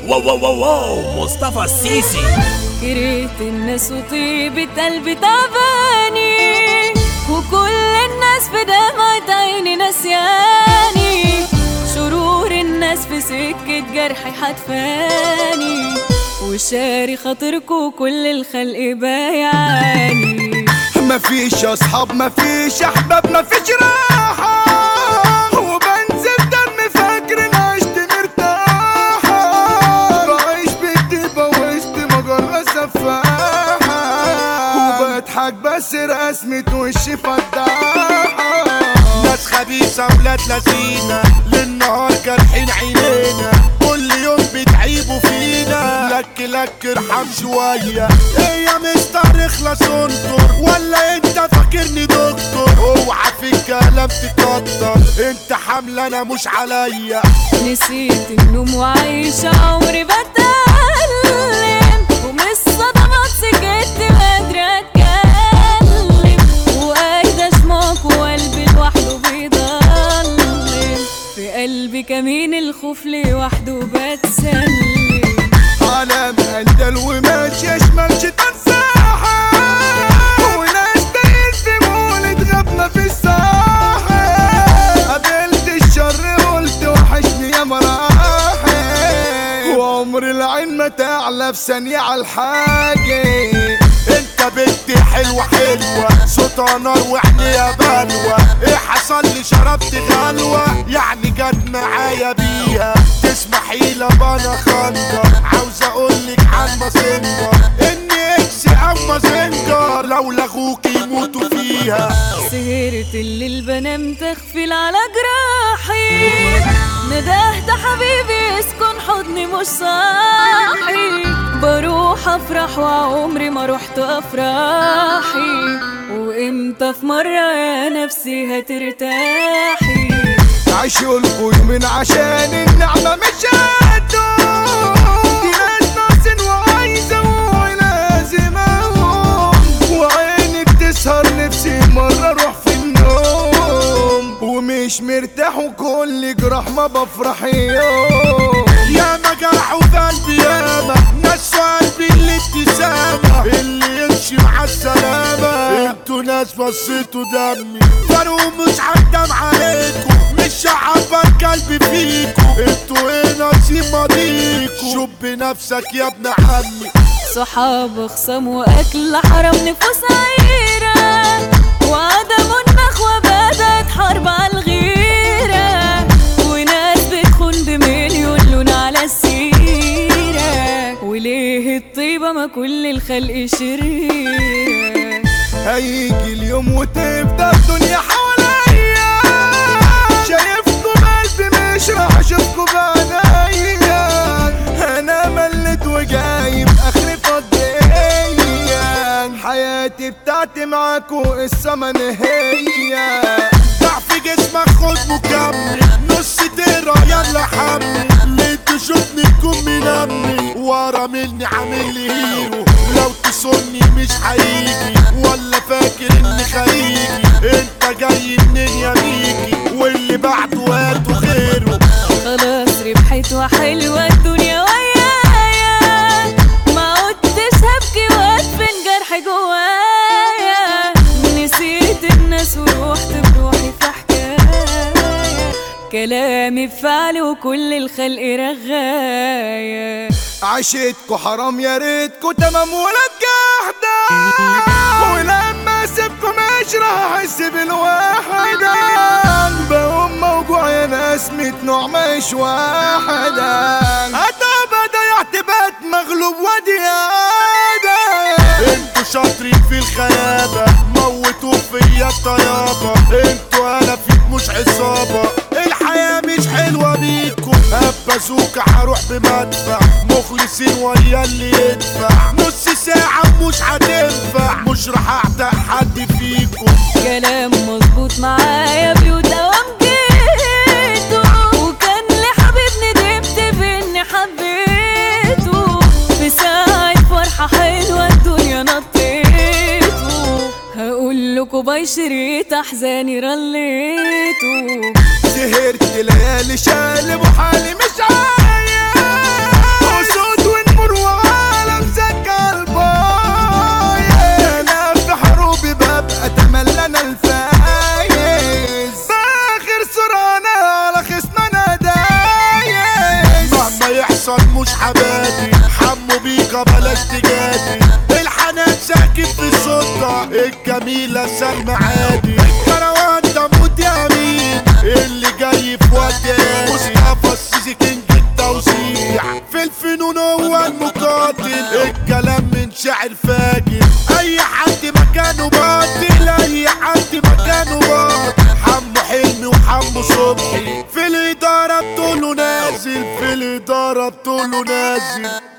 واو واو واو واو مصطفى السيسي كرهت الناس وطيبة قلبي تعباني وكل الناس في دمعة عيني نسياني شرور الناس في سكة جرحي حتفاني وشاري خاطركوا كل الخلق بايعاني مفيش اصحاب مفيش احباب مفيش راحة وبنزل دم فاكر إن عشت مرتاحة بعيش بالدبا وسط مجرة سفاحة وبضحك بس رسمة وشي فضاحة ناس خبيثة ولاد لذينة للنهار جارحين عينينا كل يوم بتعيبوا فينا لك لك ارحم شوية ايه يا مستر اخلص انطر ولا انت فاكرني دكتور اوعى في الكلام تكتر انت حامل انا مش عليا نسيت النوم وعايشة عمري بتألم ومن الصدمات سكت ما قادرة أتكلم وقايدة شماك وقلبي لوحده بيضلم في قلبي كمين الخوف لوحده بتسلم عالم اندل وماشي شمال شيطان ساحة وناس تايه في مولد غابنا في الساحة قابلت الشر قلت وحشني يا مراحل وعمر العين ما تعلى في ثانية على الحاجة انت بنتي حلوة حلوة صوتها نار وعيني يا بلوى ايه حصل لي شربت غلوة يعني جت معايا بيها تسمحي لي انا خنجر عاوز اقولك عن مازنجر اني اكس او مازنجر لو لغوك يموتوا فيها سهرت الليل بنام تغفل على جراحي ندهت حبيبي اسكن حضني مش صاحي بروح افرح وعمري ما رحت افراحي وامتى في مرة يا نفسي هترتاحي عيشوا اليومين عشان النعمة مش هتدوم دي ناس ناقصين وعايزة ولازمهم وعينك تسهر نفسي مرة اروح في النوم ومش مرتاح وكل جراح ما بفرح يوم يا ما جرحوا في قلبي ياما نسوا قلبي الابتسامة اللي يمشي مع السلامة انتوا ناس بصيتوا دمي فاروق مش هندم عليكم مش هعبر قلبي فيكم انتوا ايه نصيب ماضيكم شوف بنفسك يا ابن عمي صحاب خصم واكل حرام نفوس عيرة وعدم النخوة بدأت حرب على الغيرة وناس بتخون بمليون لون على السيرة وليه الطيبة ما كل الخلق شريرة هيجي اليوم وتبدا الدنيا حواليا شايفكم قلبي مش راح اشوفكم بعينيا انا ملت وجايب اخري فضية حياتي بتاعتي معاكو السما نهية ضعف جسمك خد مكمل نص تقرا يلا حمل اللي تشوفني تكون منمي ورا مني عامل لي هيرو لو تصني مش هيجي ولا فاكر اني خيجي انت جاي منين يا ميجي واللي بعده هاته غيره خلاص ربحت وحلوة الدنيا ويايا ما عدتش هبكي وادفن جرح جوايا نسيت الناس ورحت بروحي في حكاية كلامي بفعل وكل الخلق رغاية عشتكو حرام يا ريتكو تمام ولا جحدة ولما اسيبكو مش راح احس بالوحدة بقوم موجوع يا ناس ميت نوع مش واحدة هتبقى ضيعت بات مغلوب وديادة انتوا شاطرين في الخيابة موتوا فيا الطيابة انتوا انا فيك مش عصابة الحياة مش حلوة بيكم هبزوكة هروح بمدفع مخلصين ويا اللي يدفع نص ساعة مش هتنفع مش راح اعتق حد فيكم كلام مظبوط معايا بيوت دوام جيته وكان لحبيب ندمت باني حبيته في ساعة فرحة حلوة الدنيا نطيته هقول لكم باي شريت احزاني رليته سهرت ليالي شالب وحالي مش عايش حصل مش حبادي حمو بيكا بلاش تجادي الحنان ساكت في السلطة الجميلة سلمى عادي الكروان ده موت يا مين اللي جاي في وقت قاسي مصطفى السيسي كينج التوزيع في الفنون هو المقاتل الكلام من شاعر فاجر اي حد مكانه باطل اي حد مكانه باطل حمو حلمي وحمو صبحي في الاداره بتقوله نازل في الاداره بتقوله نازل